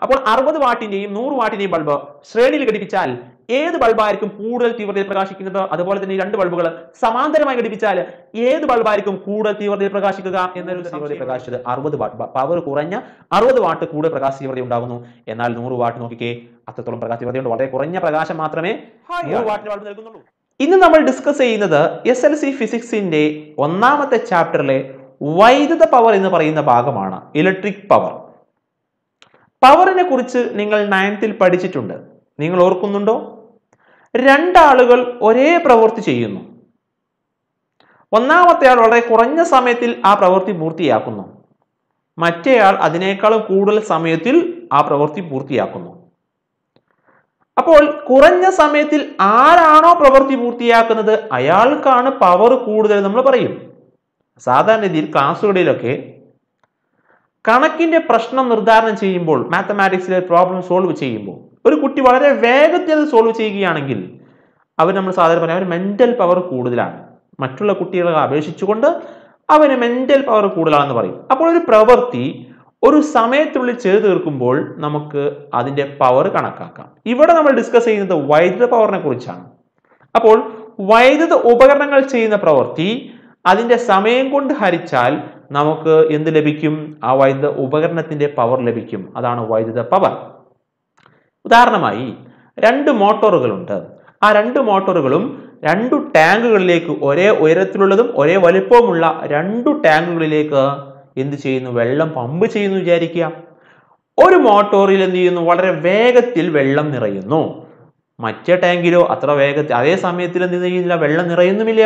അപ്പോൾ അറുപത് വാട്ടിന്റെയും നൂറ് വാട്ടിന്റെയും ബൾബ് ശ്രേണിയിൽ ഘടിപ്പിച്ചാൽ ഏത് ബൾബായിരിക്കും കൂടുതൽ തീവ്രതയിൽ പ്രകാശിക്കുന്നത് അതുപോലെ തന്നെ ഈ രണ്ട് ബൾബുകൾ സമാന്തരമായി ഘടിപ്പിച്ചാൽ ഏത് ബൾബായിരിക്കും കൂടുതൽ തീവ്രതയിൽ പ്രകാശിക്കുക എന്നൊരു തീവ്രതയിൽ പ്രകാശിച്ചത് അറുപത് വാട്ട് പവർ കുറഞ്ഞ അറുപത് വാട്ട് കൂടുതൽ പ്രകാശ തീവ്രത ഉണ്ടാകുന്നു എന്നാൽ നൂറ് വാട്ട് നോക്കിക്കേ അത്രത്തോളം പ്രകാശ തീവ്രതയുണ്ട് വളരെ കുറഞ്ഞ പ്രകാശം മാത്രമേ നൂറ് വാട്ടിന് ബൾബ് നൽകുന്നുള്ളൂ ഇന്ന് നമ്മൾ ഡിസ്കസ് ചെയ്യുന്നത് എസ് എൽ സി ഫിസിക്സിന്റെ ഒന്നാമത്തെ ചാപ്റ്ററിലെ വൈദ്യുത പവർ എന്ന് പറയുന്ന ഭാഗമാണ് ഇലക്ട്രിക് പവർ പവറിനെ കുറിച്ച് നിങ്ങൾ നയൻത്തിൽ പഠിച്ചിട്ടുണ്ട് നിങ്ങൾ ഓർക്കുന്നുണ്ടോ രണ്ടാളുകൾ ഒരേ പ്രവൃത്തി ചെയ്യുന്നു ഒന്നാമത്തെ ആൾ വളരെ കുറഞ്ഞ സമയത്തിൽ ആ പ്രവൃത്തി പൂർത്തിയാക്കുന്നു മറ്റേയാൾ അതിനേക്കാളും കൂടുതൽ സമയത്തിൽ ആ പ്രവൃത്തി പൂർത്തിയാക്കുന്നു അപ്പോൾ കുറഞ്ഞ സമയത്തിൽ ആരാണോ പ്രവൃത്തി പൂർത്തിയാക്കുന്നത് അയാൾക്കാണ് പവർ കൂടുതൽ നമ്മൾ പറയും സാധാരണ രീതിയിൽ ക്ലാസ്സുകളിലൊക്കെ കണക്കിന്റെ പ്രശ്നം നിർദ്ധാരണം ചെയ്യുമ്പോൾ മാത്തമാറ്റിക്സിലെ പ്രോബ്ലം സോൾവ് ചെയ്യുമ്പോൾ ഒരു കുട്ടി വളരെ വേഗത്തിൽ അത് സോൾവ് ചെയ്യുകയാണെങ്കിൽ അവർ നമ്മൾ സാധാരണ പറയാം അവർ മെന്റൽ പവർ കൂടുതലാണ് മറ്റുള്ള കുട്ടികളെ അപേക്ഷിച്ചുകൊണ്ട് അവന് മെന്റൽ പവർ കൂടുതലാണെന്ന് പറയും അപ്പോൾ ഒരു പ്രവൃത്തി ഒരു സമയത്തുള്ളിൽ ചെയ്തു തീർക്കുമ്പോൾ നമുക്ക് അതിന്റെ പവർ കണക്കാക്കാം ഇവിടെ നമ്മൾ ഡിസ്കസ് ചെയ്യുന്നത് വൈദ്യുത പവറിനെ കുറിച്ചാണ് അപ്പോൾ വൈദ്യുത ഉപകരണങ്ങൾ ചെയ്യുന്ന പ്രവൃത്തി അതിന്റെ സമയം കൊണ്ട് ഹരിച്ചാൽ നമുക്ക് എന്ത് ലഭിക്കും ആ വൈദ്യുത ഉപകരണത്തിന്റെ പവർ ലഭിക്കും അതാണ് വൈദ്യുത പവർ ഉദാഹരണമായി രണ്ട് മോട്ടോറുകളുണ്ട് ആ രണ്ട് മോട്ടോറുകളും രണ്ടു ടാങ്കുകളിലേക്ക് ഒരേ ഉയരത്തിലുള്ളതും ഒരേ വലുപ്പവുമുള്ള രണ്ടു ടാങ്കുകളിലേക്ക് എന്ത് ചെയ്യുന്നു വെള്ളം പമ്പ് ചെയ്യുന്നു വിചാരിക്കുക ഒരു മോട്ടോറിൽ എന്ത് ചെയ്യുന്നു വളരെ വേഗത്തിൽ വെള്ളം നിറയുന്നു മറ്റേ ടാങ്കിലോ അത്ര വേഗത്തിൽ അതേ സമയത്തിൽ എന്ത് ചെയ്യുന്നില്ല വെള്ളം നിറയുന്നുമില്ല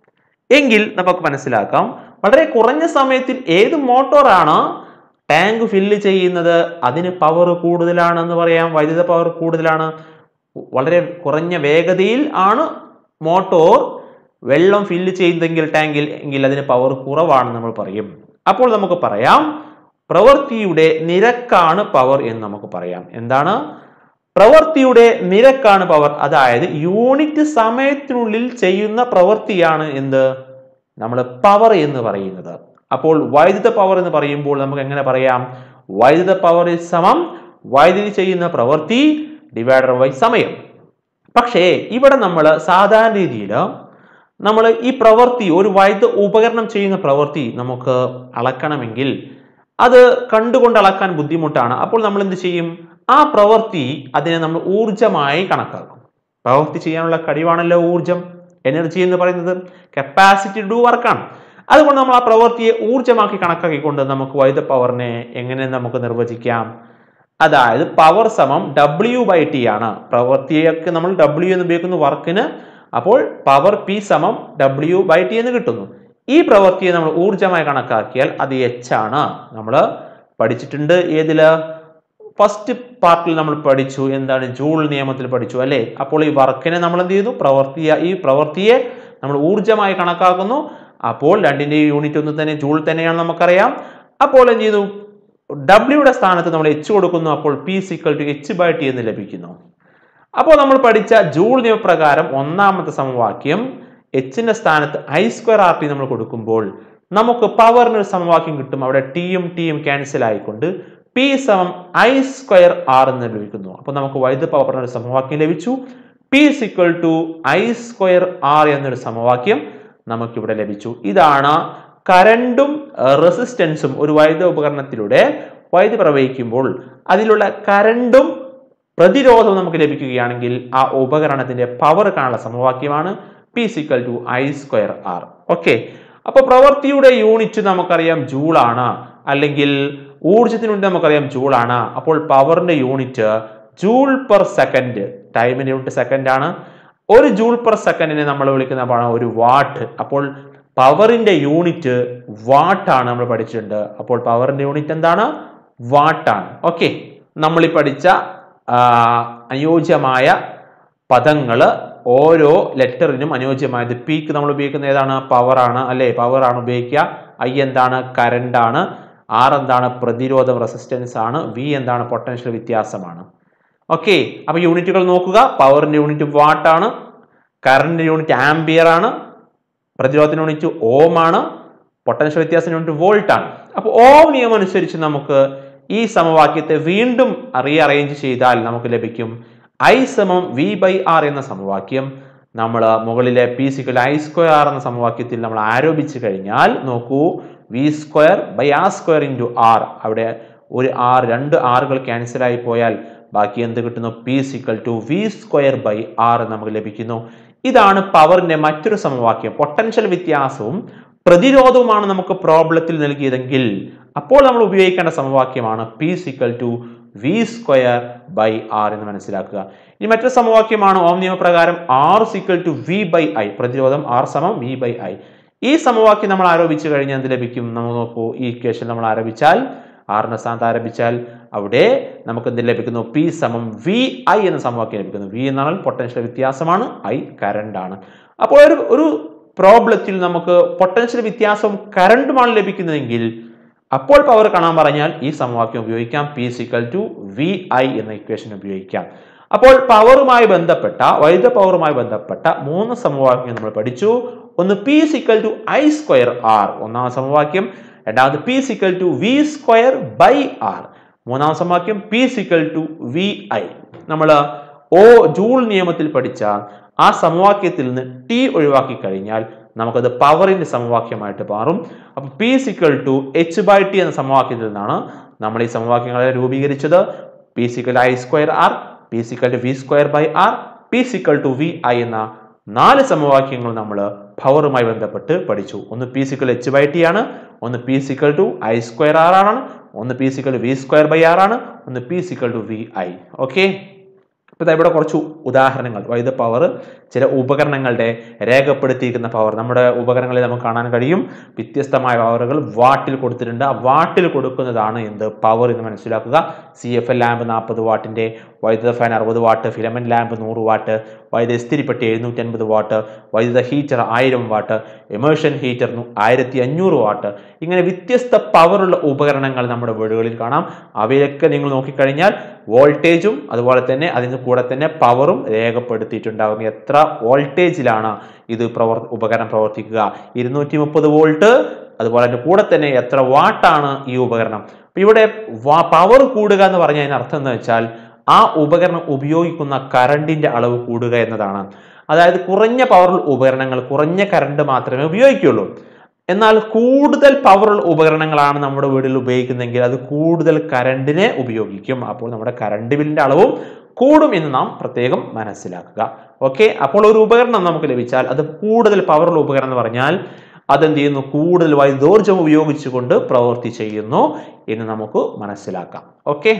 എങ്കിൽ നമുക്ക് മനസ്സിലാക്കാം വളരെ കുറഞ്ഞ സമയത്തിൽ ഏത് മോട്ടോറാണ് ടാങ്ക് ഫില്ല് ചെയ്യുന്നത് അതിന് പവർ കൂടുതലാണെന്ന് പറയാം വൈദ്യുത പവർ കൂടുതലാണ് വളരെ കുറഞ്ഞ വേഗതയിൽ ആണ് മോട്ടോർ വെള്ളം ഫില്ല് ചെയ്യുന്നതെങ്കിൽ ടാങ്കിൽ എങ്കിൽ അതിന് പവർ കുറവാണെന്ന് നമ്മൾ പറയും അപ്പോൾ നമുക്ക് പറയാം പ്രവൃത്തിയുടെ നിരക്കാണ് പവർ എന്ന് നമുക്ക് പറയാം എന്താണ് പ്രവൃത്തിയുടെ നിരക്കാണ് പവർ അതായത് യൂണിറ്റ് സമയത്തിനുള്ളിൽ ചെയ്യുന്ന പ്രവൃത്തിയാണ് എന്ത് നമ്മൾ പവർ എന്ന് പറയുന്നത് അപ്പോൾ വൈദ്യുത പവർ എന്ന് പറയുമ്പോൾ നമുക്ക് എങ്ങനെ പറയാം വൈദ്യുത പവർ സമം വൈദ്യുതി ചെയ്യുന്ന പ്രവൃത്തി ഡിവൈഡർ ബൈ സമയം പക്ഷേ ഇവിടെ നമ്മൾ സാധാരണ രീതിയിൽ നമ്മൾ ഈ പ്രവൃത്തി ഒരു വൈദ്യുത ഉപകരണം ചെയ്യുന്ന പ്രവൃത്തി നമുക്ക് അളക്കണമെങ്കിൽ അത് കണ്ടുകൊണ്ട് അളക്കാൻ ബുദ്ധിമുട്ടാണ് അപ്പോൾ നമ്മൾ എന്ത് ചെയ്യും ആ പ്രവൃത്തി അതിനെ നമ്മൾ ഊർജമായി കണക്കാക്കും പ്രവൃത്തി ചെയ്യാനുള്ള കഴിവാണല്ലോ ഊർജം എനർജി എന്ന് പറയുന്നത് കപ്പാസിറ്റി ഡു വർക്കാണ് അതുകൊണ്ട് നമ്മൾ ആ പ്രവൃത്തിയെ ഊർജമാക്കി കണക്കാക്കിക്കൊണ്ട് നമുക്ക് വൈദ്യുത പവറിനെ എങ്ങനെ നമുക്ക് നിർവചിക്കാം അതായത് പവർ സമം ഡബ്ല്യു ബൈ ടി ആണ് പ്രവൃത്തിയൊക്കെ നമ്മൾ ഡബ്ല്യു എന്ന് ഉപയോഗിക്കുന്ന വർക്കിന് അപ്പോൾ പവർ പി സമം ഡബ്ല്യു ബൈ ടി എന്ന് കിട്ടുന്നു ഈ പ്രവൃത്തിയെ നമ്മൾ ഊർജമായി കണക്കാക്കിയാൽ അത് എച്ച് ആണ് നമ്മൾ പഠിച്ചിട്ടുണ്ട് ഏതില് ഫസ്റ്റ് പാർട്ടിൽ നമ്മൾ പഠിച്ചു എന്താണ് ജൂൾ നിയമത്തിൽ പഠിച്ചു അല്ലേ അപ്പോൾ ഈ വർക്കിനെ നമ്മൾ എന്ത് ചെയ്യുന്നു പ്രവൃത്തി ഈ പ്രവൃത്തിയെ നമ്മൾ ഊർജമായി കണക്കാക്കുന്നു അപ്പോൾ രണ്ടിന്റെയും യൂണിറ്റ് ഒന്ന് തന്നെ ജൂൾ തന്നെയാണ് നമുക്കറിയാം അപ്പോൾ എന്ത് ചെയ്യുന്നു ഡബ്ല്യൂയുടെ സ്ഥാനത്ത് നമ്മൾ എച്ച് കൊടുക്കുന്നു അപ്പോൾ P equal to H by T എന്ന് ലഭിക്കുന്നു അപ്പോൾ നമ്മൾ പഠിച്ച ജൂൾ നിയമപ്രകാരം ഒന്നാമത്തെ സമവാക്യം എച്ചിന്റെ സ്ഥാനത്ത് ഐ സ്ക്വയർ ആർ ടി നമ്മൾ കൊടുക്കുമ്പോൾ നമുക്ക് പവറിന് ഒരു സമവാക്യം കിട്ടും അവിടെ ടിയും ടിയും ക്യാൻസൽ ആയിക്കൊണ്ട് പി സമം ഐ സ്ക്വയർ ആർ എന്ന് ലഭിക്കുന്നു അപ്പോൾ നമുക്ക് വൈദ്യുത പവറിന് ഒരു സമവാക്യം ലഭിച്ചു P equal to I square R എന്നൊരു സമവാക്യം നമുക്കിവിടെ ലഭിച്ചു ഇതാണ് കരണ്ടും റെസിസ്റ്റൻസും ഒരു വൈദ്യുത ഉപകരണത്തിലൂടെ വൈദ്യുതി പ്രവഹിക്കുമ്പോൾ അതിലുള്ള കരണ്ടും പ്രതിരോധവും നമുക്ക് ലഭിക്കുകയാണെങ്കിൽ ആ ഉപകരണത്തിന്റെ പവർ കാണാനുള്ള സമവാക്യമാണ് P equal to I square R okay അപ്പോൾ പ്രവൃത്തിയുടെ യൂണിറ്റ് നമുക്കറിയാം ജൂൾ ആണ് അല്ലെങ്കിൽ ഊർജത്തിന് വേണ്ടി നമുക്കറിയാം ജൂൾ ആണ് അപ്പോൾ പവറിന്റെ യൂണിറ്റ് ജൂൾ പെർ സെക്കൻഡ് ടൈമിന്റെ യൂണിറ്റ് സെക്കൻഡ് ആണ് ഒരു ജൂൾ പെർ സെക്കൻഡിനെ നമ്മൾ വിളിക്കുന്ന പദമാണ് ഒരു വാട്ട് അപ്പോൾ പവറിന്റെ യൂണിറ്റ് വാട്ട് ആണ് നമ്മൾ പഠിച്ചിട്ടുണ്ട് അപ്പോൾ പവറിന്റെ യൂണിറ്റ് എന്താണ് വാട്ടാണ് ഓക്കെ നമ്മൾ ഈ പഠിച്ച ആ, അനുയോജ്യമായ പദങ്ങൾ ഓരോ ലെറ്ററിനും അനുയോജ്യമായത് പീക്ക് നമ്മൾ ഉപയോഗിക്കുന്ന ഏതാണ് പവർ ആണ് അല്ലെ പവർ ആണ് ഉപയോഗിക്കുക ഐ എന്താണ് കറണ്ട് ആണ് ആർ എന്താണ് പ്രതിരോധം റെസിസ്റ്റൻസ് ആണ് വി എന്താണ് പൊട്ടൻഷ്യൽ വ്യത്യാസമാണ് ഓക്കെ അപ്പൊ യൂണിറ്റുകൾ നോക്കുക പവറിന്റെ യൂണിറ്റ് വാട്ട് ആണ് കറണ്ടിന്റെ യൂണിറ്റ് ആംബിയർ ആണ് പ്രതിരോധത്തിന് യൂണിറ്റ് ഓം ആണ് പൊട്ടൻഷ്യൽ വ്യത്യാസത്തിന് യൂണിറ്റ് വോൾട്ട് ആണ് അപ്പോൾ ഓം നിയമം അനുസരിച്ച് നമുക്ക് ഈ സമവാക്യത്തെ വീണ്ടും റീഅറേഞ്ച് ചെയ്താൽ നമുക്ക് ലഭിക്കും ഐ സമം വി ബൈ ആർ എന്ന സമവാക്യം നമ്മൾ മുകളിലെ P equal I square R എന്ന സമവാക്യത്തിൽ നമ്മൾ ആരോപിച്ചു കഴിഞ്ഞാൽ നോക്കൂ V square by R square into R അവിടെ ഒരു ആർ രണ്ട് ആറുകൾ ക്യാൻസൽ ആയി പോയാൽ ബാക്കി എന്ത് കിട്ടുന്നു P equal to V square by R നമുക്ക് ലഭിക്കുന്നു ഇതാണ് പവറിന്റെ മറ്റൊരു സമവാക്യം പൊട്ടൻഷ്യൽ വ്യത്യാസവും പ്രതിരോധവുമാണ് നമുക്ക് പ്രോബ്ലത്തിൽ നൽകിയതെങ്കിൽ അപ്പോൾ നമ്മൾ ഉപയോഗിക്കേണ്ട സമവാക്യമാണ് P equal to V square by R എന്ന് മനസ്സിലാക്കുക ഇനി മറ്റൊരു സമവാക്യമാണ് ഓം നിയമപ്രകാരം R equal to V by I പ്രതിരോധം ആർ സമം വി ബൈ ഐ ഈ സമവാക്യം നമ്മൾ ആരോപിച്ചു കഴിഞ്ഞാൽ എന്ത് ലഭിക്കും നമ്മൾ നോക്കൂ ഈ ഇക്വേഷൻ നമ്മൾ ആരംഭിച്ചാൽ ആറിന്റെ സ്ഥാനത്ത് ആരംഭിച്ചാൽ അവിടെ നമുക്ക് എന്ത് ലഭിക്കുന്നു പി സമം വി ഐ എന്ന സമവാക്യം ലഭിക്കുന്നു വി എന്നാൽ പൊട്ടൻഷ്യൽ വ്യത്യാസമാണ് ഐ കറണ്ട് ആണ് അപ്പോൾ ഒരു ഒരു പ്രോബ്ലത്തിൽ നമുക്ക് പൊട്ടൻഷ്യൽ വ്യത്യാസവും കറണ്ടുമാണ് ലഭിക്കുന്നതെങ്കിൽ അപ്പോൾ പവർ കാണാൻ പറഞ്ഞാൽ ഈ സമവാക്യം ഉപയോഗിക്കാം P equal to V I എന്ന ഇക്വേഷൻ ഉപയോഗിക്കാം അപ്പോൾ പവറുമായി ബന്ധപ്പെട്ട വൈദ്യുത പവറുമായി ബന്ധപ്പെട്ട മൂന്ന് സമവാക്യം നമ്മൾ പഠിച്ചു ഒന്ന് P equal to I square R ഒന്നാം സമവാക്യം രണ്ടാമത് P equal to V square by R മൂന്നാം സമവാക്യം P equal to V I നമ്മൾ ഓ ജൂൾ നിയമത്തിൽ പഠിച്ച ആ സമവാക്യത്തിൽ നിന്ന് ടി ഒഴിവാക്കി കഴിഞ്ഞാൽ നമുക്കത് പവറിന്റെ സമവാക്യമായിട്ട് മാറും അപ്പൊ P equal to H by T എന്ന സമവാക്യത്തിൽ നിന്നാണ് നമ്മൾ ഈ സമവാക്യങ്ങളെ രൂപീകരിച്ചത് P equal I square R P equal to V square by R P equal to V I എന്ന നാല് സമവാക്യങ്ങൾ നമ്മൾ പവറുമായി ബന്ധപ്പെട്ട് പഠിച്ചു ഒന്ന് P equal H by T ആണ് ഒന്ന് P equal to I square R ആണ് ഒന്ന് P equal V square by R ആണ് ഒന്ന് P equal to V I okay ഇപ്പോൾ ഇവിടെ കുറച്ച് ഉദാഹരണങ്ങൾ വൈദ്യുത പവർ ചില ഉപകരണങ്ങളുടെ രേഖപ്പെടുത്തിയിരിക്കുന്ന പവർ നമ്മുടെ ഉപകരണങ്ങളിൽ നമുക്ക് കാണാൻ കഴിയും വ്യത്യസ്തമായ പവറുകൾ വാട്ടിൽ കൊടുത്തിട്ടുണ്ട് ആ വാട്ടിൽ കൊടുക്കുന്നതാണ് എന്ത് പവർ എന്ന് മനസ്സിലാക്കുക സി എഫ് എൽ ലാമ്പ് നാൽപ്പത് വാട്ടിൻ്റെ വൈദ്യുത ഫാൻ അറുപത് വാട്ട് ഫിലമെന്റ് ലാമ്പ് നൂറ് വാട്ട് വൈദ്യുത ഇസ്തിരിപ്പെട്ടി എഴുന്നൂറ്റി അൻപത് വാട്ട് വൈദ്യുത ഹീറ്റർ ആയിരം വാട്ട് എമേഷൻ ഹീറ്റർ ആയിരത്തി അഞ്ഞൂറ് വാട്ട് ഇങ്ങനെ വ്യത്യസ്ത പവറുള്ള ഉപകരണങ്ങൾ നമ്മുടെ വീടുകളിൽ കാണാം അവയൊക്കെ നിങ്ങൾ നോക്കിക്കഴിഞ്ഞാൽ വോൾട്ടേജും അതുപോലെ തന്നെ അതിന് കൂടെ തന്നെ പവറും രേഖപ്പെടുത്തിയിട്ടുണ്ടാകും എത്ര വോൾട്ടേജിലാണ് ഇത് പ്രവർ ഉപകരണം പ്രവർത്തിക്കുക ഇരുന്നൂറ്റി മുപ്പത് വോൾട്ട് അതുപോലെ തന്നെ കൂടെ തന്നെ എത്ര വാട്ടാണ് ഈ ഉപകരണം അപ്പൊ ഇവിടെ പവർ കൂടുക എന്ന് പറഞ്ഞാൽ അതിന് അർത്ഥം എന്ന് വെച്ചാൽ ആ ഉപകരണം ഉപയോഗിക്കുന്ന കറണ്ടിന്റെ അളവ് കൂടുക എന്നതാണ് അതായത് കുറഞ്ഞ പവറുള്ള ഉപകരണങ്ങൾ കുറഞ്ഞ കറണ്ട് മാത്രമേ ഉപയോഗിക്കുള്ളൂ എന്നാൽ കൂടുതൽ പവറുള്ള ഉപകരണങ്ങളാണ് നമ്മുടെ വീട്ടിൽ ഉപയോഗിക്കുന്നതെങ്കിൽ അത് കൂടുതൽ കറണ്ടിനെ ഉപയോഗിക്കും അപ്പോൾ നമ്മുടെ കറണ്ട് ബില്ലിന്റെ അളവും കൂടും എന്ന് നാം പ്രത്യേകം മനസ്സിലാക്കുക ഓക്കെ അപ്പോൾ ഒരു ഉപകരണം നമുക്ക് ലഭിച്ചാൽ അത് കൂടുതൽ പവറുള്ള ഉപകരണം എന്ന് പറഞ്ഞാൽ അതെന്ത് ചെയ്യുന്നു കൂടുതൽ വൈദ്യോർജം ഉപയോഗിച്ചുകൊണ്ട് പ്രവൃത്തി ചെയ്യുന്നു എന്ന് നമുക്ക് മനസ്സിലാക്കാം ഓക്കെ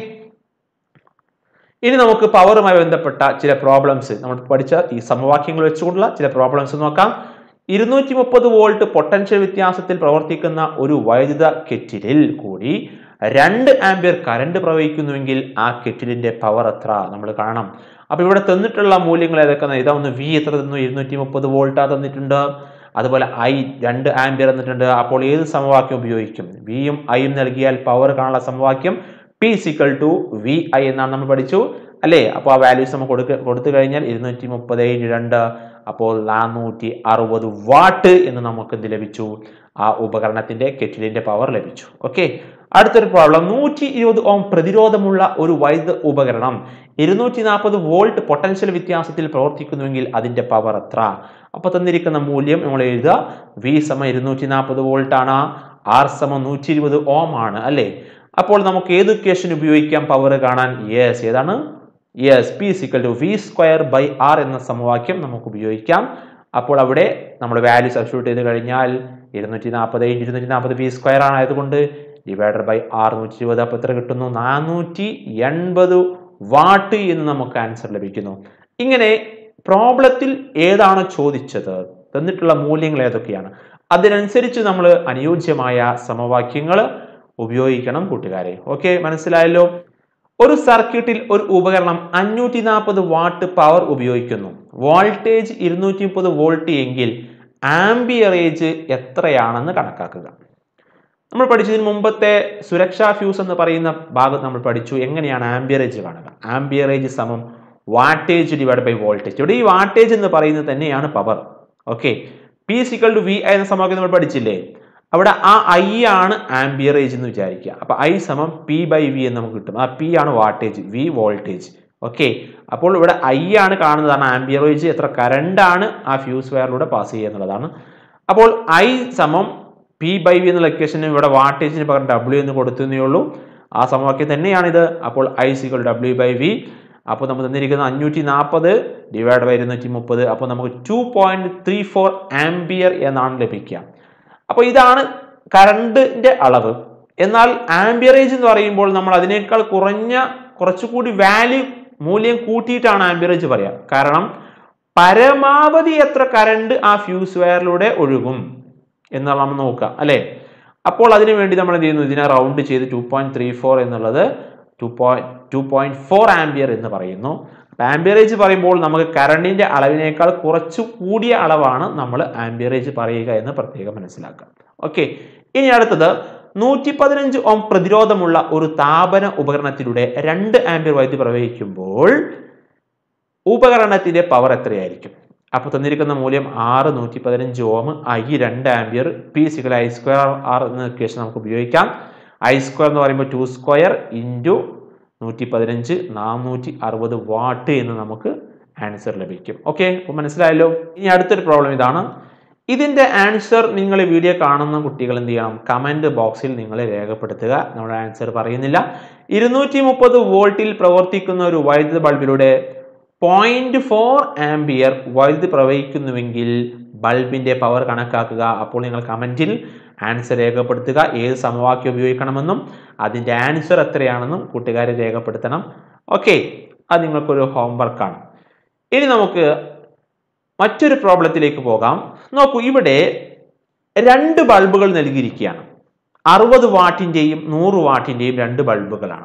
ഇനി നമുക്ക് പവറുമായി ബന്ധപ്പെട്ട ചില പ്രോബ്ലംസ് നമ്മൾ പഠിച്ച ഈ സമവാക്യങ്ങൾ വെച്ചുകൊണ്ടുള്ള ചില പ്രോബ്ലംസ് നോക്കാം ഇരുന്നൂറ്റി മുപ്പത് വോൾട്ട് പൊട്ടൻഷ്യൽ വ്യത്യാസത്തിൽ പ്രവർത്തിക്കുന്ന ഒരു വൈദ്യുത കെറ്റിലിൽ കൂടി രണ്ട് ആംബിയർ കറണ്ട് പ്രവഹിക്കുന്നുവെങ്കിൽ ആ കെറ്റിലിന്റെ പവർ എത്ര നമ്മൾ കാണണം അപ്പൊ ഇവിടെ തന്നിട്ടുള്ള മൂല്യങ്ങൾ ഏതൊക്കെ ഇതാ ഒന്ന് വി എത്ര തന്നു ഇരുന്നൂറ്റി മുപ്പത് വോൾട്ടാ തന്നിട്ടുണ്ട് അതുപോലെ ഐ രണ്ട് ആംബിയർ തന്നിട്ടുണ്ട് അപ്പോൾ ഏത് സമവാക്യം ഉപയോഗിക്കും വിയും ഐയും നൽകിയാൽ പവർ കാണാനുള്ള സമവാക്യം P equal to V I എന്നാണ് നമ്മൾ പഠിച്ചു അല്ലേ അപ്പോൾ ആ വാല്യൂസ് നമ്മൾ കൊടുക്ക കൊടുത്തു കഴിഞ്ഞാൽ ഇരുന്നൂറ്റി മുപ്പത് രണ്ട് അപ്പോൾ നാനൂറ്റി അറുപത് വാട്ട് എന്ന് നമുക്ക് എന്ത് ലഭിച്ചു ആ ഉപകരണത്തിന്റെ കെറ്റിലിന്റെ പവർ ലഭിച്ചു ഓക്കെ അടുത്തൊരു പ്രോബ്ലം നൂറ്റി ഇരുപത് ഓം പ്രതിരോധമുള്ള ഒരു വൈദ്യുത ഉപകരണം ഇരുന്നൂറ്റി നാൽപ്പത് വോൾട്ട് പൊട്ടൻഷ്യൽ വ്യത്യാസത്തിൽ പ്രവർത്തിക്കുന്നുവെങ്കിൽ അതിന്റെ പവർ എത്ര അപ്പൊ തന്നിരിക്കുന്ന മൂല്യം നമ്മൾ എഴുതുക വി സമ ഇരുന്നൂറ്റി നാൽപ്പത് വോൾട്ട് ആണ് ആർ സമ നൂറ്റി ഇരുപത് ഓം ആണ് അല്ലേ അപ്പോൾ നമുക്ക് ഏത് ഇക്വേഷൻ ഉപയോഗിക്കാം പവർ കാണാൻ യെസ് ഏതാണ് yes P equal to V square by R എന്ന സമവാക്യം നമുക്ക് ഉപയോഗിക്കാം അപ്പോൾ അവിടെ നമ്മൾ വാല്യൂ സബ്സ്റ്റിറ്റ്യൂട്ട് ചെയ്ത് കഴിഞ്ഞാൽ ഇരുന്നൂറ്റി നാൽപ്പത് ഇരുന്നൂറ്റി നാൽപ്പത് വി സ്ക്വയർ ആണ് ആയതുകൊണ്ട് ഡിവൈഡഡ് ബൈ ആർ നൂറ്റി ഇരുപത് അപ്പോൾ എത്ര കിട്ടുന്നു നാനൂറ്റി എൺപത് വാട്ട് എന്ന് നമുക്ക് ആൻസർ ലഭിക്കുന്നു ഇങ്ങനെ പ്രോബ്ലത്തിൽ ഏതാണ് ചോദിച്ചത് തന്നിട്ടുള്ള മൂല്യങ്ങൾ ഏതൊക്കെയാണ് അതിനനുസരിച്ച് നമ്മൾ അനുയോജ്യമായ സമവാക്യങ്ങൾ ഉപയോഗിക്കണം കൂട്ടുകാരെ ഓക്കെ മനസ്സിലായല്ലോ ഒരു സർക്യൂട്ടിൽ ഒരു ഉപകരണം അഞ്ഞൂറ്റി നാൽപ്പത് വാട്ട് പവർ ഉപയോഗിക്കുന്നു വോൾട്ടേജ് ഇരുന്നൂറ്റി മുപ്പത് വോൾട്ട് എങ്കിൽ ആംബിയറേജ് എത്രയാണെന്ന് കണക്കാക്കുക നമ്മൾ പഠിച്ചതിന് മുമ്പത്തെ സുരക്ഷാ ഫ്യൂസ് എന്ന് പറയുന്ന ഭാഗത്ത് നമ്മൾ പഠിച്ചു എങ്ങനെയാണ് ആംബിയറേജ് കാണുക ആംബിയറേജ് സമം വാട്ടേജ് ഡിവൈഡ് ബൈ വോൾട്ടേജ് ഇവിടെ ഈ വാട്ടേജ് എന്ന് പറയുന്നത് തന്നെയാണ് power okay P equal to V എന്ന സമവാക്യം നമ്മൾ പഠിച്ചില്ലേ അവിടെ ആ ഐ ആണ് ആംബിയറേജ് എന്ന് വിചാരിക്കുക അപ്പൊ ഐ സമം പി ബൈ വി എന്ന് നമുക്ക് കിട്ടും ആ പി ആണ് വാട്ടേജ് വി വോൾട്ടേജ് ഓക്കെ അപ്പോൾ ഇവിടെ ഐ ആണ് കാണുന്നതാണ് ആംബിയറേജ് എത്ര കറണ്ട് ആണ് ആ ഫ്യൂസ് വയറിലൂടെ പാസ് ചെയ്യുക എന്നുള്ളതാണ് അപ്പോൾ ഐ സമം പി ബൈ വി എന്നുള്ള ഇക്വേഷന് ഇവിടെ വാട്ടേജിന് പകരം ഡബ്ല്യു എന്ന് കൊടുത്തേ ഉള്ളൂ ആ സമവാക്യം തന്നെയാണിത് അപ്പോൾ I equal W by V അപ്പോൾ നമുക്ക് തന്നിരിക്കുന്ന അഞ്ഞൂറ്റി നാൽപ്പത് ഡിവൈഡ് ബൈ ഇരുന്നൂറ്റി മുപ്പത് അപ്പോൾ നമുക്ക് two point three four ampere എന്നാണ് ലഭിക്കുക അപ്പോൾ ഇതാണ് കറണ്ടിന്റെ അളവ് എന്നാൽ ആംബിയറേജ് എന്ന് പറയുമ്പോൾ നമ്മൾ അതിനേക്കാൾ കുറഞ്ഞ കുറച്ചുകൂടി വാല്യൂ മൂല്യം കൂട്ടിയിട്ടാണ് ആംബിയറേജ് പറയാം കാരണം പരമാവധി എത്ര കറണ്ട് ആ ഫ്യൂസ് വയറിലൂടെ ഒഴുകും എന്നുള്ള നമ്മൾ നോക്കുക അല്ലേ അപ്പോൾ അതിനു വേണ്ടി നമ്മൾ എന്ത് ചെയ്യുന്നു ഇതിനെ റൗണ്ട് ചെയ്ത് ടു പോയിന്റ് ത്രീ ഫോർ എന്നുള്ളത് two point two point four ampere എന്ന് പറയുന്നു ആംബിയറേജ് പറയുമ്പോൾ നമുക്ക് കറണ്ടിന്റെ അളവിനേക്കാൾ കുറച്ചു കൂടിയ അളവാണ് നമ്മൾ ആംബിയറേജ് പറയുക എന്ന് പ്രത്യേകം മനസ്സിലാക്കുക ഓക്കെ ഇനി അടുത്തത് നൂറ്റി പതിനഞ്ച് ഓം പ്രതിരോധമുള്ള ഒരു താപന ഉപകരണത്തിലൂടെ രണ്ട് ആംബിയർ വൈദ്യുതി പ്രവഹിക്കുമ്പോൾ ഉപകരണത്തിന്റെ പവർ എത്രയായിരിക്കും അപ്പോൾ തന്നിരിക്കുന്ന മൂല്യം ആറ് നൂറ്റി പതിനഞ്ച് ഓം ഐ രണ്ട് ampere P equal I square R എന്ന ഇക്വേഷൻ നമുക്ക് ഉപയോഗിക്കാം ഐ സ്ക്വയർ എന്ന് പറയുമ്പോൾ ടു സ്ക്വയർ ഇൻറ്റു നൂറ്റി പതിനഞ്ച് നാനൂറ്റി അറുപത് വാട്ട് എന്ന് നമുക്ക് ആൻസർ ലഭിക്കും ഓക്കെ അപ്പോൾ മനസ്സിലായല്ലോ ഇനി അടുത്തൊരു പ്രോബ്ലം ഇതാണ് ഇതിന്റെ ആൻസർ നിങ്ങൾ ഈ വീഡിയോ കാണുന്ന കുട്ടികൾ എന്ത് ചെയ്യണം കമന്റ് ബോക്സിൽ നിങ്ങൾ രേഖപ്പെടുത്തുക നമ്മുടെ ആൻസർ പറയുന്നില്ല ഇരുന്നൂറ്റി മുപ്പത് വോൾട്ടിൽ പ്രവർത്തിക്കുന്ന ഒരു വൈദ്യുത ബൾബിലൂടെ പോയിന്റ് ഫോർ ആംബിയർ വൈദ്യുതി പ്രവഹിക്കുന്നുവെങ്കിൽ ബൾബിന്റെ പവർ കണക്കാക്കുക അപ്പോൾ നിങ്ങൾ കമന്റിൽ ആൻസർ രേഖപ്പെടുത്തുക ഏത് സമവാക്യം ഉപയോഗിക്കണമെന്നും അതിന്റെ ആൻസർ എത്രയാണെന്നും കൂട്ടുകാരെ രേഖപ്പെടുത്തണം ഓക്കെ അത് നിങ്ങൾക്കൊരു ഹോംവർക്കാണ് ഇനി നമുക്ക് മറ്റൊരു പ്രോബ്ലത്തിലേക്ക് പോകാം നോക്കൂ ഇവിടെ രണ്ട് ബൾബുകൾ നൽകിയിരിക്കുകയാണ് അറുപത് വാട്ടിന്റെയും നൂറ് വാട്ടിന്റെയും രണ്ട് ബൾബുകളാണ്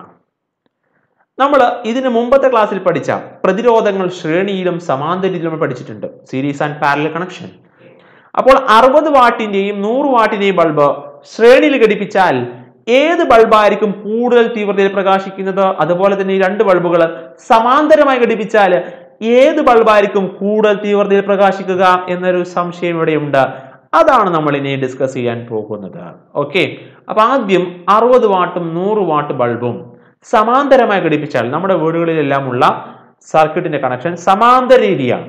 നമ്മൾ ഇതിന് മുമ്പത്തെ ക്ലാസ്സിൽ പഠിച്ച പ്രതിരോധങ്ങൾ ശ്രേണിയിലും സമാന്തരയിലും പഠിച്ചിട്ടുണ്ട് സീരീസ് ആൻഡ് പാരലൽ കണക്ഷൻ അപ്പോൾ അറുപത് വാട്ടിന്റെയും നൂറ് വാട്ടിന്റെയും ബൾബ് ശ്രേണിയിൽ ഘടിപ്പിച്ചാൽ ഏത് ബൾബായിരിക്കും കൂടുതൽ തീവ്രതയിൽ പ്രകാശിക്കുന്നത് അതുപോലെ തന്നെ ഈ രണ്ട് ബൾബുകൾ സമാന്തരമായി ഘടിപ്പിച്ചാൽ ഏത് ബൾബായിരിക്കും കൂടുതൽ തീവ്രതയിൽ പ്രകാശിക്കുക എന്നൊരു സംശയം ഇവിടെയുണ്ട് അതാണ് നമ്മൾ ഇനി ഡിസ്കസ് ചെയ്യാൻ പോകുന്നത് ഓക്കെ അപ്പൊ ആദ്യം അറുപത് വാട്ടും നൂറ് വാട്ട് ബൾബും സമാന്തരമായി ഘടിപ്പിച്ചാൽ നമ്മുടെ വീടുകളിലെല്ലാം ഉള്ള സർക്യൂട്ടിന്റെ കണക്ഷൻ സമാന്തര രീതിയാണ്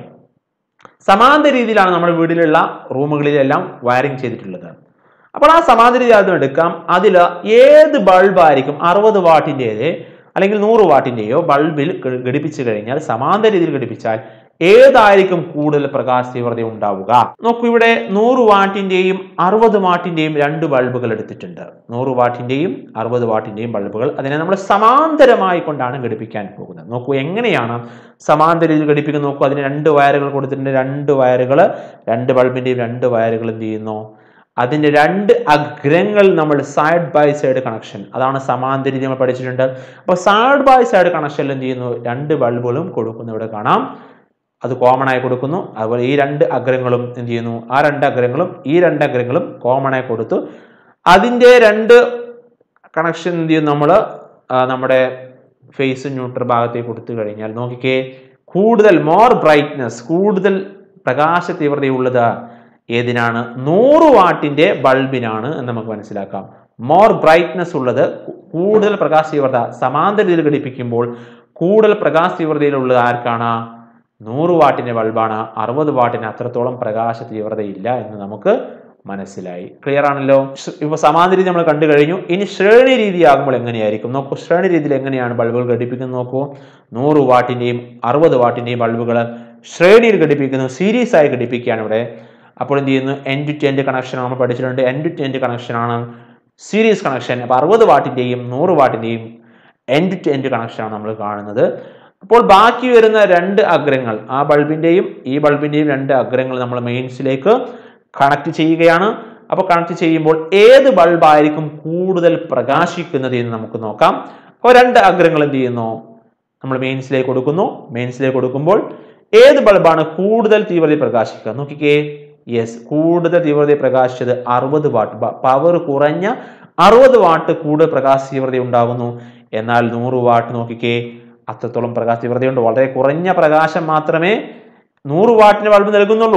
സമാന്തര രീതിയിലാണ് നമ്മുടെ വീട്ടിലുള്ള റൂമുകളിലെല്ലാം വയറിംഗ് ചെയ്തിട്ടുള്ളത് അപ്പോൾ ആ സമാന്തര രീതി ആദ്യം എടുക്കാം അതിൽ ഏത് ബൾബായിരിക്കും അറുപത് വാട്ടിൻ്റെത് അല്ലെങ്കിൽ നൂറ് വാട്ടിൻ്റെയോ ബൾബിൽ ഘ- ഘടിപ്പിച്ചു കഴിഞ്ഞാൽ സമാന്തര രീതിയിൽ ഘടിപ്പിച്ചാൽ ഏതായിരിക്കും കൂടുതൽ പ്രകാശ തീവ്രത ഉണ്ടാവുക നോക്കൂ ഇവിടെ നൂറ് വാട്ടിന്റെയും അറുപത് വാട്ടിന്റെയും രണ്ട് ബൾബുകൾ എടുത്തിട്ടുണ്ട് നൂറ് വാട്ടിന്റെയും അറുപത് വാട്ടിന്റെയും ബൾബുകൾ അതിനെ നമ്മൾ സമാന്തരമായി കൊണ്ടാണ് ഘടിപ്പിക്കാൻ പോകുന്നത് നോക്കൂ എങ്ങനെയാണ് സമാന്തര രീതിയിൽ ഘടിപ്പിക്കുന്നത് നോക്കൂ അതിന് രണ്ട് വയറുകൾ കൊടുത്തിട്ടുണ്ട് രണ്ട് വയറുകൾ രണ്ട് ബൾബിന്റെയും രണ്ട് വയറുകൾ എന്ത് ചെയ്യുന്നു അതിന്റെ രണ്ട് അഗ്രങ്ങൾ നമ്മൾ സൈഡ് ബൈ സൈഡ് കണക്ഷൻ അതാണ് സമാന്തര രീതി നമ്മൾ പഠിച്ചിട്ടുണ്ട് അപ്പോൾ സൈഡ് ബൈ സൈഡ് കണക്ഷനിൽ എന്ത് ചെയ്യുന്നു രണ്ട് ബൾബുകളും കൊടുക്കുന്നു ഇവിടെ കാണാം അത് കോമൺ ആയി കൊടുക്കുന്നു അതുപോലെ ഈ രണ്ട് അഗ്രങ്ങളും എന്ത് ചെയ്യുന്നു ആ രണ്ട് അഗ്രങ്ങളും ഈ രണ്ട് അഗ്രങ്ങളും കോമൺ ആയി കൊടുത്തു അതിൻ്റെ രണ്ട് കണക്ഷൻ എന്ത് ചെയ്യും നമ്മൾ നമ്മുടെ ഫേസ് ന്യൂട്രൽ ഭാഗത്തേക്ക് കൊടുത്തു കഴിഞ്ഞാൽ നോക്കിക്കേ കൂടുതൽ മോർ ബ്രൈറ്റ്നസ് കൂടുതൽ പ്രകാശ തീവ്രതയുള്ളത് ഏതിനാണ് നൂറ് വാട്ടിന്റെ ബൾബിനാണ് എന്ന് നമുക്ക് മനസ്സിലാക്കാം മോർ ബ്രൈറ്റ്നസ് ഉള്ളത് കു- കൂടുതൽ പ്രകാശ തീവ്രത സമാന്തര രീതിയിൽ ഘടിപ്പിക്കുമ്പോൾ കൂടുതൽ പ്രകാശ തീവ്രതയിലുള്ളത് ആർക്കാണ് നൂറ് വാട്ടിന്റെ ബൾബാണ് അറുപത് വാട്ടിന് അത്രത്തോളം പ്രകാശ തീവ്രതയില്ല എന്ന് നമുക്ക് മനസ്സിലായി ക്ലിയർ ആണല്ലോ ഷ്- ഇപ്പൊ സമാന്തര രീതി നമ്മൾ കണ്ടു കഴിഞ്ഞു ഇനി ശ്രേണി രീതി ആകുമ്പോൾ എങ്ങനെയായിരിക്കും നോക്കൂ ശ്രേണി രീതിയിൽ എങ്ങനെയാണ് ബൾബുകൾ ഘടിപ്പിക്കുന്നത് നോക്കൂ നൂറ് വാട്ടിന്റെയും അറുപത് വാട്ടിന്റെയും ബൾബുകൾ ശ്രേണിയിൽ ഘടിപ്പിക്കുന്നു സീരീസ് ആയി ഘടിപ്പിക്കുകയാണ് ഇവിടെ അപ്പോൾ എന്ത് ചെയ്യുന്നു എൻ ടു ടെൻറ്റ് കണക്ഷൻ നമ്മൾ പഠിച്ചിട്ടുണ്ട് എൻ ടു ടെൻറ്റ് കണക്ഷൻ ആണ് സീരീസ് കണക്ഷൻ അപ്പോൾ അറുപത് വാട്ടിന്റെയും നൂറ് വാട്ടിന്റെയും എൻഡ് ടു എൻഡ് കണക്ഷനാണ് നമ്മൾ കാണുന്നത് അപ്പോൾ ബാക്കി വരുന്ന രണ്ട് അഗ്രങ്ങൾ ആ ബൾബിന്റെയും ഈ ബൾബിന്റെയും രണ്ട് അഗ്രങ്ങൾ നമ്മൾ മെയിൻസിലേക്ക് കണക്ട് ചെയ്യുകയാണ് അപ്പോൾ കണക്ട് ചെയ്യുമ്പോൾ ഏത് ബൾബായിരിക്കും കൂടുതൽ പ്രകാശിക്കുന്നത് എന്ന് നമുക്ക് നോക്കാം അപ്പോൾ രണ്ട് അഗ്രങ്ങൾ എന്ത് ചെയ്യുന്നു നമ്മൾ മെയിൻസിലേക്ക് കൊടുക്കുന്നു മെയിൻസിലേക്ക് കൊടുക്കുമ്പോൾ ഏത് ബൾബാണ് കൂടുതൽ തീവ്രതയിൽ പ്രകാശിക്കുക നോക്കിക്കേ യെസ് കൂടുതൽ തീവ്രതയിൽ പ്രകാശിച്ചത് അറുപത് വാട്ട് പവർ കുറഞ്ഞ അറുപത് വാട്ട് കൂടുതൽ പ്രകാശ തീവ്രത ഉണ്ടാകുന്നു എന്നാൽ നൂറ് വാട്ട് നോക്കിക്കേ അത്രത്തോളം പ്രകാശ തീവ്രതയുണ്ട് വളരെ കുറഞ്ഞ പ്രകാശം മാത്രമേ നൂറ് വാട്ടിന് ബൾബ് നൽകുന്നുള്ളൂ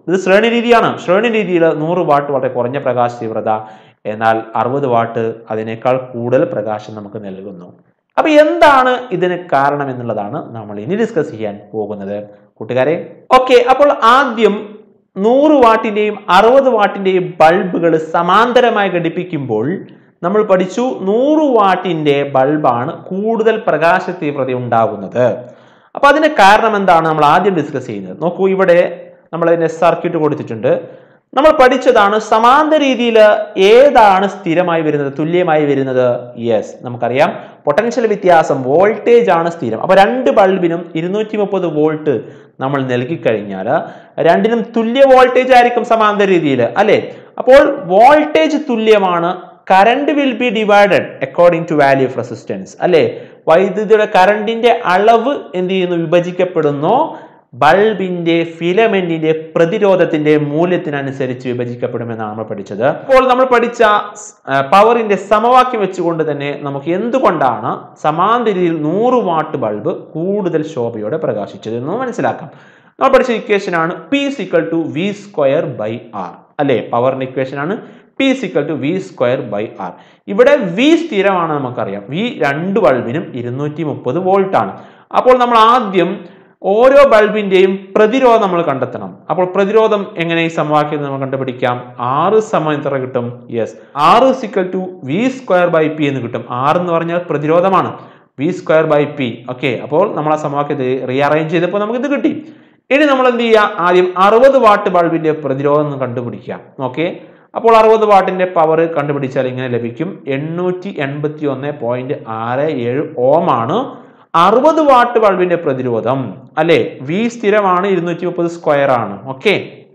ഇത് ശ്രേണി രീതിയാണ് ശ്രേണി രീതിയിൽ നൂറ് വാട്ട് വളരെ കുറഞ്ഞ പ്രകാശ തീവ്രത എന്നാൽ അറുപത് വാട്ട് അതിനേക്കാൾ കൂടുതൽ പ്രകാശം നമുക്ക് നൽകുന്നു അപ്പൊ എന്താണ് ഇതിന് കാരണം എന്നുള്ളതാണ് നമ്മൾ ഇനി ഡിസ്കസ് ചെയ്യാൻ പോകുന്നത് കൂട്ടുകാരെ ഓക്കെ അപ്പോൾ ആദ്യം നൂറ് വാട്ടിന്റെയും അറുപത് വാട്ടിന്റെയും ബൾബുകൾ സമാന്തരമായി ഘടിപ്പിക്കുമ്പോൾ നമ്മൾ പഠിച്ചു നൂറ് വാട്ടിന്റെ ബൾബാണ് കൂടുതൽ പ്രകാശ തീവ്രത ഉണ്ടാകുന്നത് അപ്പൊ അതിന് കാരണം എന്താണ് നമ്മൾ ആദ്യം ഡിസ്കസ് ചെയ്യുന്നത് നോക്കൂ ഇവിടെ നമ്മൾ അതിന് സർക്യൂട്ട് കൊടുത്തിട്ടുണ്ട് നമ്മൾ പഠിച്ചതാണ് സമാന്തര രീതിയിൽ ഏതാണ് സ്ഥിരമായി വരുന്നത് തുല്യമായി വരുന്നത് യെസ് നമുക്കറിയാം പൊട്ടൻഷ്യൽ വ്യത്യാസം വോൾട്ടേജ് ആണ് സ്ഥിരം അപ്പൊ രണ്ട് ബൾബിനും ഇരുന്നൂറ്റി മുപ്പത് വോൾട്ട് നമ്മൾ നൽകി കഴിഞ്ഞാൽ രണ്ടിനും തുല്യ വോൾട്ടേജ് ആയിരിക്കും സമാന്തര രീതിയിൽ അല്ലെ അപ്പോൾ വോൾട്ടേജ് തുല്യമാണ് current will be divided according to value of resistance അല്ലെ വൈദ്യുതിയുടെ കറണ്ടിന്റെ അളവ് എന്ത് ചെയ്യുന്നു വിഭജിക്കപ്പെടുന്നു ബൾബിന്റെ ഫിലമെന്റിന്റെ പ്രതിരോധത്തിന്റെ മൂല്യത്തിനനുസരിച്ച് വിഭജിക്കപ്പെടുമെന്നാണ് നമ്മൾ പഠിച്ചത് അപ്പോൾ നമ്മൾ പഠിച്ച പവറിന്റെ സമവാക്യം വെച്ചുകൊണ്ട് തന്നെ നമുക്ക് എന്തുകൊണ്ടാണ് സമാന്തരിയിൽ നൂറ് വാട്ട് ബൾബ് കൂടുതൽ ശോഭയോടെ പ്രകാശിച്ചത് എന്ന് മനസ്സിലാക്കാം നമ്മൾ പഠിച്ച ഇക്വേഷൻ ആണ് P equal to V square by R അല്ലെ പവറിന്റെ ഇക്വേഷൻ ആണ് P equal to V square by R ഇവിടെ വി സ്ഥിരമാണ് നമുക്കറിയാം വി രണ്ട് ബൾബിനും ഇരുന്നൂറ്റി മുപ്പത് വോൾട്ട് ആണ് അപ്പോൾ നമ്മൾ ആദ്യം ഓരോ ബൾബിന്റെയും പ്രതിരോധം നമ്മൾ കണ്ടെത്തണം അപ്പോൾ പ്രതിരോധം എങ്ങനെ ഈ സമവാക്യം നമ്മൾ കണ്ടുപിടിക്കാം ആറ് സമയം എത്ര കിട്ടും yes R equal to V square by P എന്ന് കിട്ടും ആറ് എന്ന് പറഞ്ഞാൽ പ്രതിരോധമാണ് V square by P okay അപ്പോൾ നമ്മൾ ആ സമവാക്യത്തെ റീഅറേഞ്ച് ചെയ്തപ്പോൾ നമുക്ക് ഇത് കിട്ടി ഇനി നമ്മൾ എന്ത് ചെയ്യുക ആദ്യം അറുപത് വാട്ട് ബൾബിന്റെ പ്രതിരോധം ഒന്ന് കണ്ടുപിടിക്കാം ഓക്കെ അപ്പോൾ അറുപത് വാട്ടിന്റെ പവർ കണ്ടുപിടിച്ചാൽ ഇങ്ങനെ ലഭിക്കും എണ്ണൂറ്റി എൺപത്തി ഒന്ന് പോയിന്റ് ആറ് ഏഴ് ഓം ആണ് അറുപത് വാട്ട് ബൾബിന്റെ പ്രതിരോധം അല്ലെ വി സ്ഥിരമാണ് ഇരുന്നൂറ്റി മുപ്പത് സ്ക്വയർ ആണ് ഓക്കെ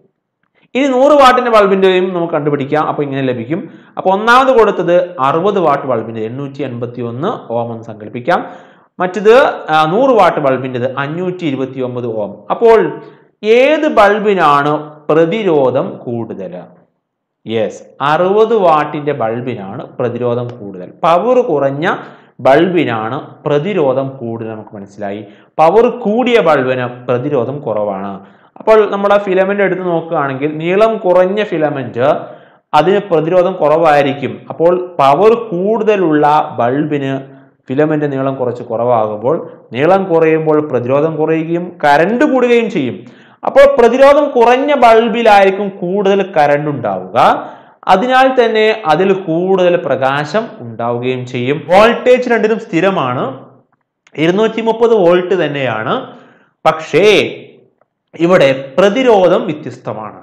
ഇനി നൂറ് വാട്ടിന്റെ ബൾബിന്റെയും നമുക്ക് കണ്ടുപിടിക്കാം അപ്പൊ ഇങ്ങനെ ലഭിക്കും അപ്പൊ ഒന്നാമത് കൊടുത്തത് അറുപത് വാട്ട് ബൾബിന്റെ എണ്ണൂറ്റി എൺപത്തി ഒന്ന് ഓം എന്ന് സങ്കല്പിക്കാം മറ്റത് ആ, നൂറ് വാട്ട് ബൾബിൻ്റെത് അഞ്ഞൂറ്റി ഇരുപത്തി ഒമ്പത് ഓം അപ്പോൾ ഏത് ബൾബിനാണ് പ്രതിരോധം കൂടുതൽ യെസ് അറുപത് വാട്ടിന്റെ ബൾബിനാണ് പ്രതിരോധം കൂടുതൽ പവർ കുറഞ്ഞ ബൾബിനാണ് പ്രതിരോധം കൂടുതൽ നമുക്ക് മനസ്സിലായി പവർ കൂടിയ ബൾബിന് പ്രതിരോധം കുറവാണ് അപ്പോൾ നമ്മുടെ ഫിലമെന്റ് എടുത്ത് നോക്കുകയാണെങ്കിൽ നീളം കുറഞ്ഞ ഫിലമെന്റ് അതിന് പ്രതിരോധം കുറവായിരിക്കും അപ്പോൾ പവർ കൂടുതലുള്ള ബൾബിന് ഫിലമെന്റ് നീളം കുറച്ച് കുറവാകുമ്പോൾ നീളം കുറയുമ്പോൾ പ്രതിരോധം കുറയുകയും കറണ്ട് കൂടുകയും ചെയ്യും അപ്പോൾ പ്രതിരോധം കുറഞ്ഞ ബൾബിലായിരിക്കും കൂടുതൽ കറണ്ട് ഉണ്ടാവുക അതിനാൽ തന്നെ അതിൽ കൂടുതൽ പ്രകാശം ഉണ്ടാവുകയും ചെയ്യും വോൾട്ടേജ് രണ്ടിനും സ്ഥിരമാണ് ഇരുന്നൂറ്റി മുപ്പത് വോൾട്ട് തന്നെയാണ് പക്ഷേ ഇവിടെ പ്രതിരോധം വ്യത്യസ്തമാണ്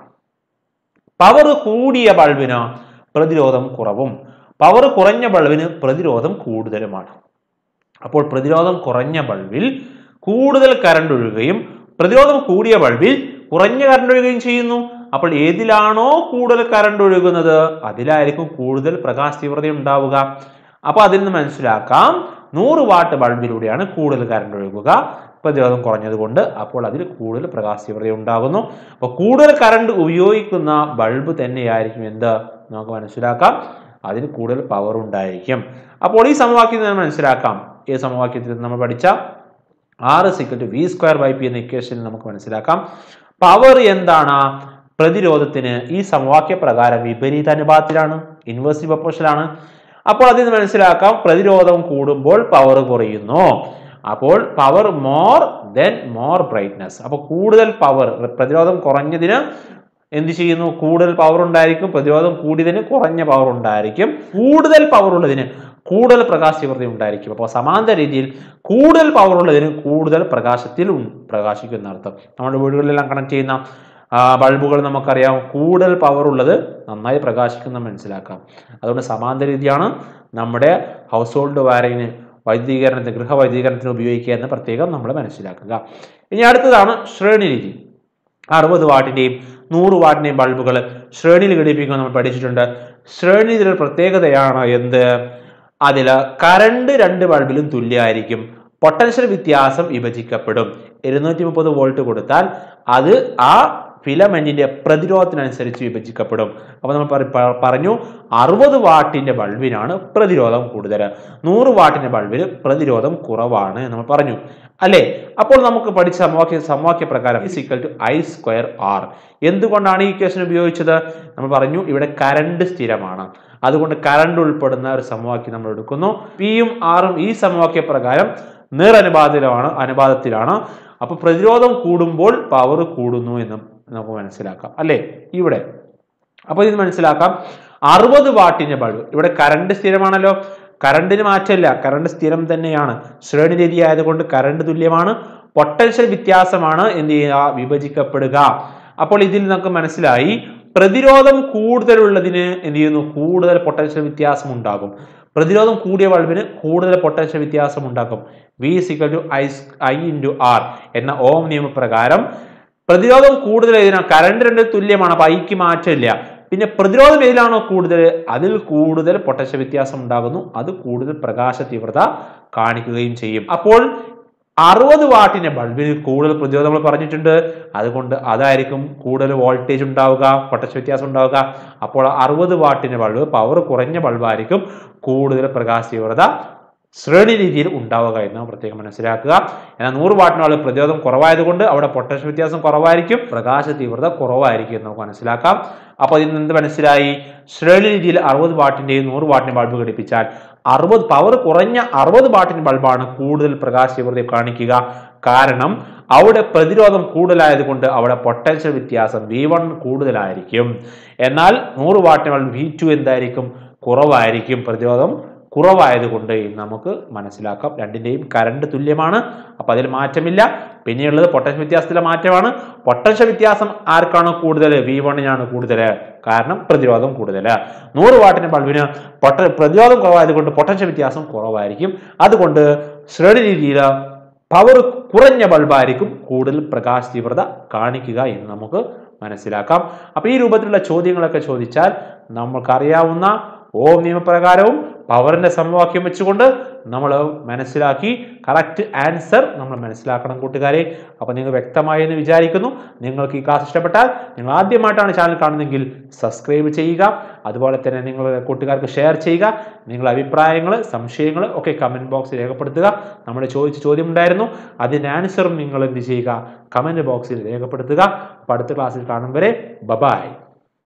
പവർ കൂടിയ ബൾബിന് പ്രതിരോധം കുറവും പവർ കുറഞ്ഞ ബൾബിന് പ്രതിരോധം കൂടുതലുമാണ് അപ്പോൾ പ്രതിരോധം കുറഞ്ഞ ബൾബിൽ കൂടുതൽ കറണ്ട് ഒഴുകുകയും പ്രതിരോധം കൂടിയ ബൾബിൽ കുറഞ്ഞ കറണ്ട് ഒഴുകുകയും ചെയ്യുന്നു അപ്പോൾ ഏതിലാണോ കൂടുതൽ കറണ്ട് ഒഴുകുന്നത് അതിലായിരിക്കും കൂടുതൽ പ്രകാശ തീവ്രത ഉണ്ടാവുക അപ്പോൾ അതിൽ നിന്ന് മനസ്സിലാക്കാം നൂറ് വാട്ട് ബൾബിലൂടെയാണ് കൂടുതൽ കറണ്ട് ഒഴുകുക പ്രതിരോധം കുറഞ്ഞതുകൊണ്ട് അപ്പോൾ അതിൽ കൂടുതൽ പ്രകാശ തീവ്രത ഉണ്ടാകുന്നു അപ്പോൾ കൂടുതൽ കറണ്ട് ഉപയോഗിക്കുന്ന ബൾബ് തന്നെയായിരിക്കും എന്ത് നമുക്ക് മനസ്സിലാക്കാം അതിന് കൂടുതൽ പവർ ഉണ്ടായിരിക്കും അപ്പോൾ ഈ സമവാക്യത്തിൽ നിന്ന് മനസ്സിലാക്കാം ഈ സമവാക്യത്തിൽ നമ്മൾ പഠിച്ച R equal to V square by P എന്ന ഇക്വേഷനിൽ നമുക്ക് മനസ്സിലാക്കാം പവർ എന്താണ് പ്രതിരോധത്തിന് ഈ സമവാക്യ പ്രകാരം വിപരീത അനുപാതത്തിലാണ് ഇൻവേഴ്സ്ലി പ്രപ്പോർഷനാണ് അപ്പോൾ അതിൽ നിന്ന് മനസ്സിലാക്കാം പ്രതിരോധം കൂടുമ്പോൾ പവർ കുറയുന്നു അപ്പോൾ power more then more brightness അപ്പോൾ കൂടുതൽ പവർ പ്രതിരോധം കുറഞ്ഞതിന് എന്ത് ചെയ്യുന്നു കൂടുതൽ പവർ ഉണ്ടായിരിക്കും പ്രതിരോധം കൂടിയതിന് കുറഞ്ഞ പവർ ഉണ്ടായിരിക്കും കൂടുതൽ പവർ ഉള്ളതിന് കൂടുതൽ പ്രകാശ തീവ്രത ഉണ്ടായിരിക്കും അപ്പോൾ സമാന്തര രീതിയിൽ കൂടുതൽ പവർ ഉള്ളതിന് കൂടുതൽ പ്രകാശത്തിൽ ഉം- പ്രകാശിക്കുന്ന അർത്ഥം നമ്മുടെ വീടുകളിലെല്ലാം കണക്ട് ചെയ്യുന്ന ആ, ബൾബുകൾ നമുക്കറിയാം കൂടുതൽ പവർ ഉള്ളത് നന്നായി പ്രകാശിക്കുന്ന മനസ്സിലാക്കാം അതുകൊണ്ട് സമാന്തര രീതിയാണ് നമ്മുടെ ഹൗസ് ഹോൾഡ് വയറിങ്ങിന് വൈദ്യുതീകരണത്തിന് ഗൃഹവൈദ്യുതീകരണത്തിന് ഉപയോഗിക്കുക എന്ന് പ്രത്യേകം നമ്മൾ മനസ്സിലാക്കുക ഇനി അടുത്തതാണ് ശ്രേണി രീതി അറുപത് വാട്ടിന്റെയും നൂറ് വാട്ടിന്റെയും ബൾബുകൾ ശ്രേണിയിൽ ഘടിപ്പിക്കുക നമ്മൾ പഠിച്ചിട്ടുണ്ട് ശ്രേണി ഇതിലൊരു പ്രത്യേകതയാണ് എന്ത് അതിൽ കറണ്ട് രണ്ട് ബൾബിലും തുല്യമായിരിക്കും പൊട്ടൻഷ്യൽ വ്യത്യാസം വിഭജിക്കപ്പെടും ഇരുന്നൂറ്റി മുപ്പത് വോൾട്ട് കൊടുത്താൽ അത് ആ ഫിലമെന്റിന്റെ പ്രതിരോധത്തിനനുസരിച്ച് വിഭജിക്കപ്പെടും അപ്പോൾ നമ്മൾ പറ- പ- പറഞ്ഞു അറുപത് വാട്ടിന്റെ ബൾബിനാണ് പ്രതിരോധം കൂടുതൽ നൂറ് വാട്ടിന്റെ ബൾബിന് പ്രതിരോധം കുറവാണ് എന്ന് നമ്മൾ പറഞ്ഞു അല്ലേ അപ്പോൾ നമുക്ക് പഠിച്ച സമവാക്യ സമവാക്യ പ്രകാരം is equal to I square R എന്തുകൊണ്ടാണ് ഈ ഇക്വേഷൻ ഉപയോഗിച്ചത് നമ്മൾ പറഞ്ഞു ഇവിടെ കറണ്ട് സ്ഥിരമാണ് അതുകൊണ്ട് കറണ്ട് ഉൾപ്പെടുന്ന ഒരു സമവാക്യം നമ്മൾ എടുക്കുന്നു പിയും ആറും ഈ സമവാക്യ പ്രകാരം നേരനുപാതത്തിലാണ് അനുപാതത്തിലാണ് അപ്പൊ പ്രതിരോധം കൂടുമ്പോൾ പവർ കൂടുന്നു എന്ന് നമുക്ക് മനസ്സിലാക്കാം അല്ലേ ഇവിടെ അപ്പൊ ഇത് മനസ്സിലാക്കാം അറുപത് വാട്ടിന്റെ ബൾബ് ഇവിടെ കറണ്ട് സ്ഥിരമാണല്ലോ കറണ്ടിന് മാറ്റമില്ല കറണ്ട് സ്ഥിരം തന്നെയാണ് ശ്രേണി രീതി ആയതുകൊണ്ട് കറണ്ട് തുല്യമാണ് പൊട്ടൻഷ്യൽ വ്യത്യാസമാണ് എന്ത് ചെയ്യുക വിഭജിക്കപ്പെടുക അപ്പോൾ ഇതിൽ നമുക്ക് മനസ്സിലായി പ്രതിരോധം കൂടുതലുള്ളതിന് എന്ത് ചെയ്യുന്നു കൂടുതൽ പൊട്ടൻഷ്യൽ വ്യത്യാസം ഉണ്ടാകും പ്രതിരോധം കൂടിയ ബൾബിന് കൂടുതൽ പൊട്ടൻഷ്യൽ വ്യത്യാസം ഉണ്ടാക്കും V equal to I I into R എന്ന ഓം നിയമപ്രകാരം പ്രതിരോധം കൂടുതൽ ഏതിനാണ് കറണ്ട് രണ്ട് തുല്യമാണ് അപ്പൊ ഐക്ക് മാറ്റമില്ല പിന്നെ പ്രതിരോധം ഏതിലാണോ കൂടുതൽ അതിൽ കൂടുതൽ പൊട്ടൻഷ്യൽ വ്യത്യാസം ഉണ്ടാകുന്നു അത് കൂടുതൽ പ്രകാശ തീവ്രത കാണിക്കുകയും ചെയ്യും അപ്പോൾ അറുപത് വാട്ടിന്റെ ബൾബിന് കൂടുതൽ പ്രതിരോധം നമ്മൾ പറഞ്ഞിട്ടുണ്ട് അതുകൊണ്ട് അതായിരിക്കും കൂടുതൽ വോൾട്ടേജ് ഉണ്ടാവുക പൊട്ടൻഷ്യൽ വ്യത്യാസം ഉണ്ടാവുക അപ്പോൾ അറുപത് വാട്ടിന്റെ ബൾബ് പവർ കുറഞ്ഞ ബൾബായിരിക്കും കൂടുതൽ പ്രകാശ തീവ്രത ശ്രേണി രീതിയിൽ ഉണ്ടാവുക എന്ന് പ്രത്യേകം മനസ്സിലാക്കുക എന്നാൽ നൂറ് വാട്ടിനുള്ള പ്രതിരോധം കുറവായതുകൊണ്ട് അവിടെ പൊട്ടൻഷ്യൽ വ്യത്യാസം കുറവായിരിക്കും പ്രകാശ തീവ്രത കുറവായിരിക്കും എന്ന് നമുക്ക് മനസ്സിലാക്കാം അപ്പോൾ ഇതിൽ നിന്ന് എന്ത് മനസ്സിലായി ശ്രേണി രീതിയിൽ അറുപത് വാട്ടിന്റെയും നൂറ് വാട്ടിന്റെ ബൾബ് ഘടിപ്പിച്ചാൽ അറുപത് പവർ കുറഞ്ഞ അറുപത് വാട്ടിന്റെ ബൾബാണ് കൂടുതൽ പ്രകാശ തീവ്രത കാണിക്കുക കാരണം അവിടെ പ്രതിരോധം കൂടുതലായതുകൊണ്ട് അവിടെ പൊട്ടൻഷ്യൽ വ്യത്യാസം വി വൺ കൂടുതലായിരിക്കും എന്നാൽ നൂറ് വാട്ടിന് ബൾബ് വി ടു എന്തായിരിക്കും കുറവായിരിക്കും പ്രതിരോധം കുറവായതുകൊണ്ട് നമുക്ക് മനസ്സിലാക്കാം രണ്ടിന്റെയും കറണ്ട് തുല്യമാണ് അപ്പൊ അതിൽ മാറ്റമില്ല പിന്നെയുള്ളത് പൊട്ടൻഷ്യൽ വ്യത്യാസത്തിലെ മാറ്റമാണ് പൊട്ടൻഷ്യൽ വ്യത്യാസം ആർക്കാണ് കൂടുതൽ വി വണ്ണിനാണ് കൂടുതൽ കാരണം പ്രതിരോധം കൂടുതൽ നൂറ് വാട്ടിന്റെ ബൾബിന് പൊട്ട പ്രതിരോധം കുറവായതുകൊണ്ട് പൊട്ടൻഷ്യൽ വ്യത്യാസം കുറവായിരിക്കും അതുകൊണ്ട് ശ്രേണി രീതിയിൽ പവർ കുറഞ്ഞ ബൾബായിരിക്കും കൂടുതൽ പ്രകാശ തീവ്രത കാണിക്കുക എന്ന് നമുക്ക് മനസ്സിലാക്കാം അപ്പൊ ഈ രൂപത്തിലുള്ള ചോദ്യങ്ങളൊക്കെ ചോദിച്ചാൽ നമ്മൾക്കറിയാവുന്ന ഓം നിയമപ്രകാരവും പവറിന്റെ സമവാക്യം വെച്ചുകൊണ്ട് നമ്മൾ മനസ്സിലാക്കി കറക്റ്റ് ആൻസർ നമ്മൾ മനസ്സിലാക്കണം കൂട്ടുകാരെ അപ്പോൾ നിങ്ങൾ വ്യക്തമായി എന്ന് വിചാരിക്കുന്നു നിങ്ങൾക്ക് ഈ ക്ലാസ് ഇഷ്ടപ്പെട്ടാൽ നിങ്ങൾ ആദ്യമായിട്ടാണ് ചാനൽ കാണുന്നതെങ്കിൽ സബ്സ്ക്രൈബ് ചെയ്യുക അതുപോലെ തന്നെ നിങ്ങൾ കൂട്ടുകാർക്ക് ഷെയർ ചെയ്യുക നിങ്ങളുടെ അഭിപ്രായങ്ങൾ സംശയങ്ങൾ ഒക്കെ കമൻറ്റ് ബോക്സിൽ രേഖപ്പെടുത്തുക നമ്മൾ ചോദിച്ച ചോദ്യം ഉണ്ടായിരുന്നു അതിൻ്റെ ആൻസറും നിങ്ങൾ എന്ത് ചെയ്യുക കമൻറ്റ് ബോക്സിൽ രേഖപ്പെടുത്തുക അപ്പോൾ അടുത്ത ക്ലാസ്സിൽ കാണും വരെ ബബായ്